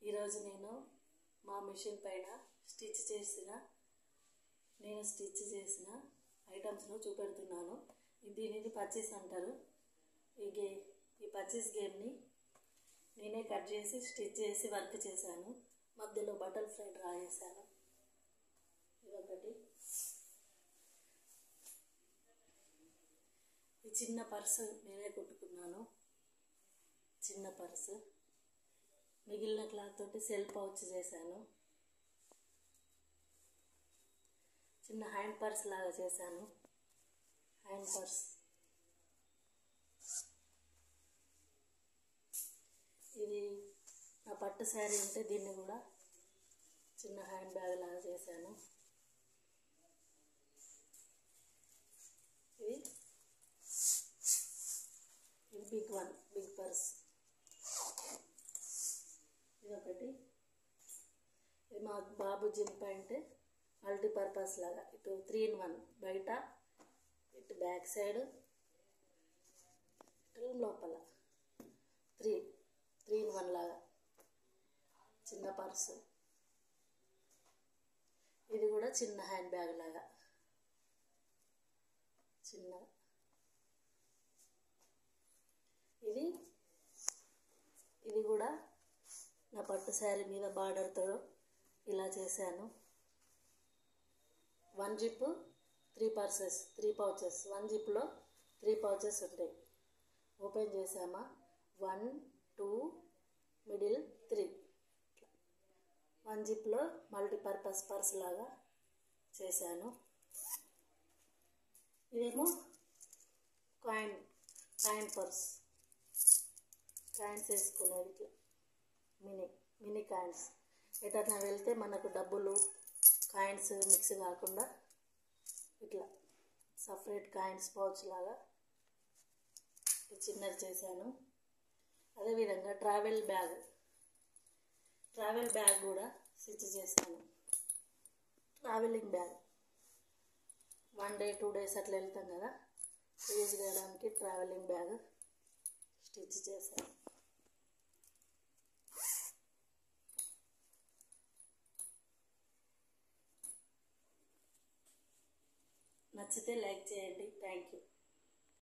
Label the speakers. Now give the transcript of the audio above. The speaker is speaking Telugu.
Speaker 1: ఈరోజు నేను మా మిషన్ పైన స్టిచ్ చేసిన నేను స్టిచ్ చేసిన ఐటమ్స్ను చూపెడుతున్నాను దీనిని పర్చేస్ అంటారు ఈ గే ఈ పర్చేస్ గేమ్ని నేనే కట్ చేసి స్టిచ్ చేసి వర్క్ చేశాను మధ్యలో బటర్ఫ్లై డ్రా చేశాను ఇదొకటి ఈ చిన్న పర్సు నేనే కుట్టుకున్నాను చిన్న పర్సు మిగిలిన క్లాత్ తోటి సెల్ పౌచ్ చేశాను చిన్న హ్యాండ్ పర్స్ లాగా చేశాను హ్యాండ్ పర్స్ ఇది నా పట్టు శారీ ఉంటే దీన్ని కూడా చిన్న హ్యాండ్ బ్యాగ్ లాగా చేశాను ఇది ఇది బిగ్ వన్ బిగ్ పర్స్ ఇదొకటి ఇది మా బాబు జిమ్ ప్యాంట్ మల్టీపర్పస్ లాగా ఇటు త్రీ ఇన్ వన్ బయట ఇటు బ్యాక్ సైడ్ ఇటు లోపల త్రీ త్రీ ఇన్ వన్ లాగా చిన్న పర్సు ఇది కూడా చిన్న హ్యాండ్ బ్యాగ్ లాగా చిన్న ఇది ఇది కూడా నా పట్టు శారీ మీద బార్డర్తో ఇలా చేశాను one zip three purses three pouches one జిప్లో త్రీ పౌచెస్ ఉంటాయి ఓపెన్ చేసామా one two middle three one జిప్లో మల్టీపర్పస్ పర్స్ లాగా చేశాను ఇదేమో కాయిన్ కాయిన్ పర్స్ కాయిన్స్ వేసుకునేది ఇట్లా మినీ మినీ కాయిన్స్ ఎటన్నా వెళ్తే మనకు డబ్బులు కాయిన్స్ మిక్స్ కాకుండా ఇట్లా సపరేట్ కాయిన్స్ పౌచ్ లాగా చిన్నది చేశాను అదేవిధంగా ట్రావెల్ బ్యాగ్ ట్రావెల్ బ్యాగ్ కూడా స్టిచ్ చేశాను travelling bag one day two days అట్లా వెళ్తాం కదా యూజ్ చేయడానికి ట్రావెలింగ్ బ్యాగ్ స్టిచ్ చేశాను నచ్చితే లైక్ చేయండి థ్యాంక్ యూ